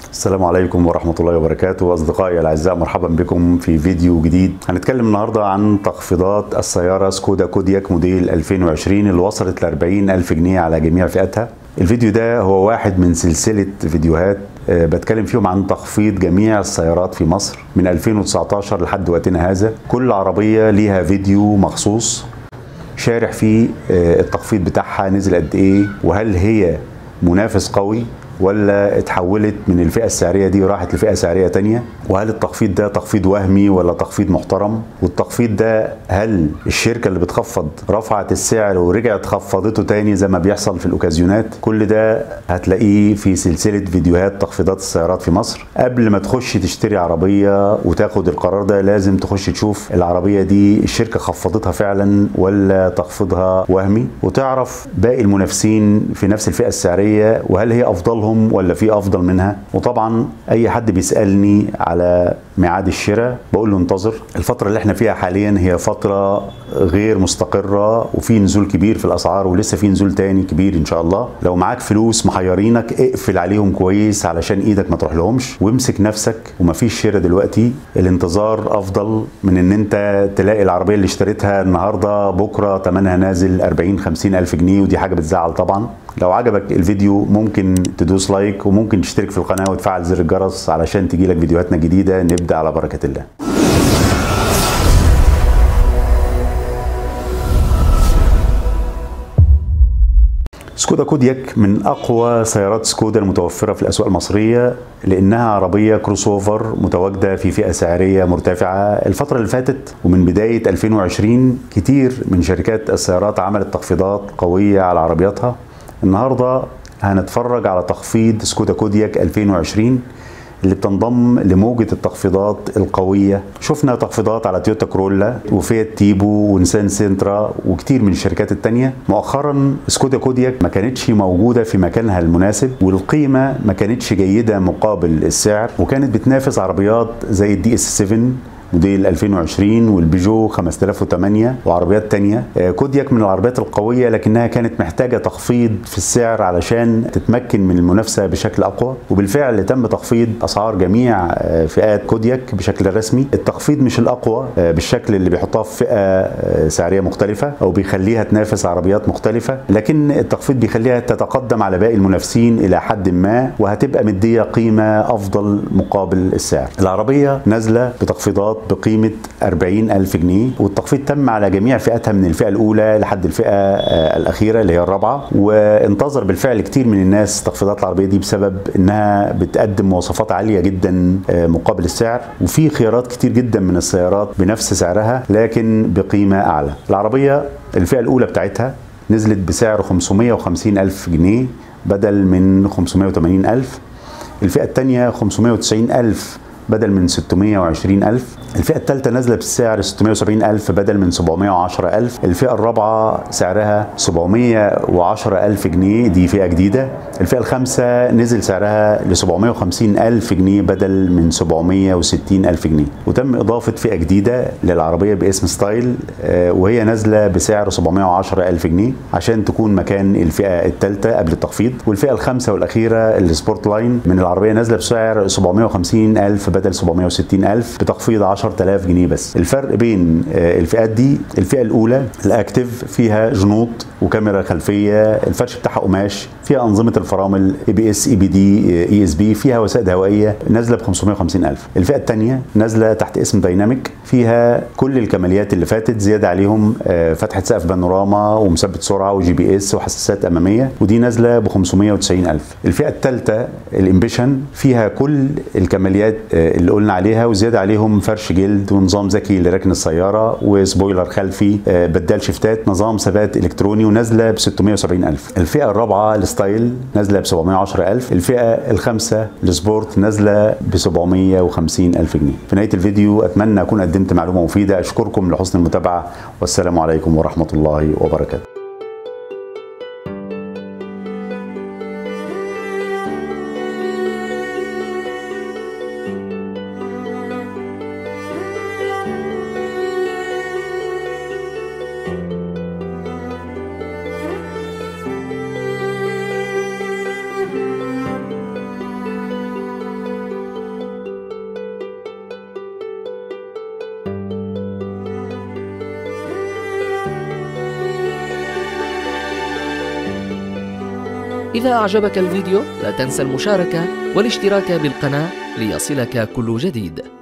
السلام عليكم ورحمة الله وبركاته أصدقائي الأعزاء مرحبا بكم في فيديو جديد هنتكلم النهاردة عن تخفيضات السيارة سكودا كودياك موديل 2020 اللي وصلت ل 40 ألف جنيه على جميع فئاتها الفيديو ده هو واحد من سلسلة فيديوهات آه، بتكلم فيهم عن تخفيض جميع السيارات في مصر من 2019 لحد وقتنا هذا كل عربية ليها فيديو مخصوص شارح فيه آه، التخفيض بتاعها نزل قد ايه وهل هي منافس قوي ولا اتحولت من الفئة السعرية دي وراحت لفئة سعرية تانية وهل التخفيض ده تخفيض وهمي ولا تخفيض محترم والتخفيض ده هل الشركة اللي بتخفض رفعت السعر ورجعت خفضته تاني زي ما بيحصل في الأوكازيونات كل ده هتلاقيه في سلسلة فيديوهات تخفيضات السيارات في مصر قبل ما تخش تشتري عربية وتاخد القرار ده لازم تخش تشوف العربية دي الشركة خفضتها فعلا ولا تخفيضها وهمي وتعرف باقي المنافسين في نفس الفئة السعرية وهل هي أفضلهم ولا في أفضل منها وطبعا أي حد بيسألني على ميعاد الشراء بقول له انتظر الفترة اللي احنا فيها حاليا هي فترة غير مستقرة وفي نزول كبير في الأسعار ولسه في نزول تاني كبير إن شاء الله لو معاك فلوس محيرينك اقفل عليهم كويس علشان إيدك ما تروح لهمش وامسك نفسك ومفيش شراء دلوقتي الانتظار أفضل من إن أنت تلاقي العربية اللي اشتريتها النهاردة بكرة تمنها نازل 40 50 ألف جنيه ودي حاجة بتزعل طبعا لو عجبك الفيديو ممكن تدوس لايك وممكن تشترك في القناة وتفعل زر الجرس علشان تجيلك فيديوهاتنا جديدة نبدأ على بركة الله سكودا كودياك من اقوى سيارات سكودا المتوفره في الاسواق المصريه لانها عربيه كروس اوفر متواجده في فئه سعريه مرتفعه الفتره اللي فاتت ومن بدايه 2020 كتير من شركات السيارات عملت تخفيضات قويه على عربياتها النهارده هنتفرج على تخفيض سكودا كودياك 2020 اللي بتنضم لموجة التخفيضات القوية شفنا تخفيضات على تويوتا كرولا وفيات تيبو ونسان سنترا وكتير من الشركات التانية مؤخرا سكودا كودياك ما كانتش موجودة في مكانها المناسب والقيمة ما كانتش جيدة مقابل السعر وكانت بتنافس عربيات زي الدي اس 7 موديل 2020 والبيجو 5008 وعربيات تانية آه، كودياك من العربيات القوية لكنها كانت محتاجة تخفيض في السعر علشان تتمكن من المنافسة بشكل أقوى وبالفعل تم تخفيض أسعار جميع آه، فئات كودياك بشكل رسمي التخفيض مش الأقوى آه، بالشكل اللي بيحطها في فئة آه، سعرية مختلفة أو بيخليها تنافس عربيات مختلفة لكن التخفيض بيخليها تتقدم على باقي المنافسين إلى حد ما وهتبقى مدية قيمة أفضل مقابل السعر العربية نازلة بتخفيضات بقيمة 40 ألف جنيه والتخفيض تم على جميع فئاتها من الفئة الأولى لحد الفئة آه، الأخيرة اللي هي الرابعة وانتظر بالفعل كتير من الناس تخفيضات العربية دي بسبب إنها بتقدم مواصفات عالية جدا آه، مقابل السعر وفي خيارات كتير جدا من السيارات بنفس سعرها لكن بقيمة أعلى العربية الفئة الأولى بتاعتها نزلت بسعر 550 ألف جنيه بدل من 580 ألف الفئة الثانية 590 ألف بدل من 620 ألف الفئة الثالثة نازلة بالسعر 670 ألف بدل من 710 ألف الفئة الرابعة سعرها 710 ألف جنيه دي فئة جديدة الفئة الخامسة نزل سعرها ل 750 ألف جنيه بدل من 760 ألف جنيه وتم إضافة فئة جديدة للعربية باسم ستايل آه، وهي نازلة بسعر 710 ألف جنيه عشان تكون مكان الفئة الثالثة قبل التخفيض والفئة الخامسة والأخيرة السبورت لاين من العربية نازلة بسعر 750 ألف بدل 760 ألف بتخفيض 10000 جنيه بس الفرق بين آه، الفئات دي الفئة الأولى الأكتيف فيها جنوط وكاميرا خلفية الفرش بتاعها قماش فيها أنظمة الفرامل اي بي اس اي بي دي اي اس بي فيها وسائد هوائية نازلة ب 550 ألف الفئة الثانية نازلة تحت اسم دايناميك فيها كل الكماليات اللي فاتت زيادة عليهم آه، فتحة سقف بانوراما ومثبت سرعة وجي بي اس وحساسات أمامية ودي نازلة ب 590 ألف الفئة الثالثة الامبيشن فيها كل الكماليات آه، اللي قلنا عليها وزيادة عليهم فرش جلد ونظام ذكي لركن السيارة وسبويلر خلفي آه، بدال شفتات نظام ثبات إلكتروني ونازلة ب 670 ألف الفئة الرابعة الستايل نازلة ب 710 ألف الفئة الخامسة السبورت نازلة ب 750 ألف جنيه في نهاية الفيديو أتمنى أكون قدمت معلومة مفيدة أشكركم لحسن المتابعة والسلام عليكم ورحمة الله وبركاته إذا أعجبك الفيديو لا تنسى المشاركة والاشتراك بالقناة ليصلك كل جديد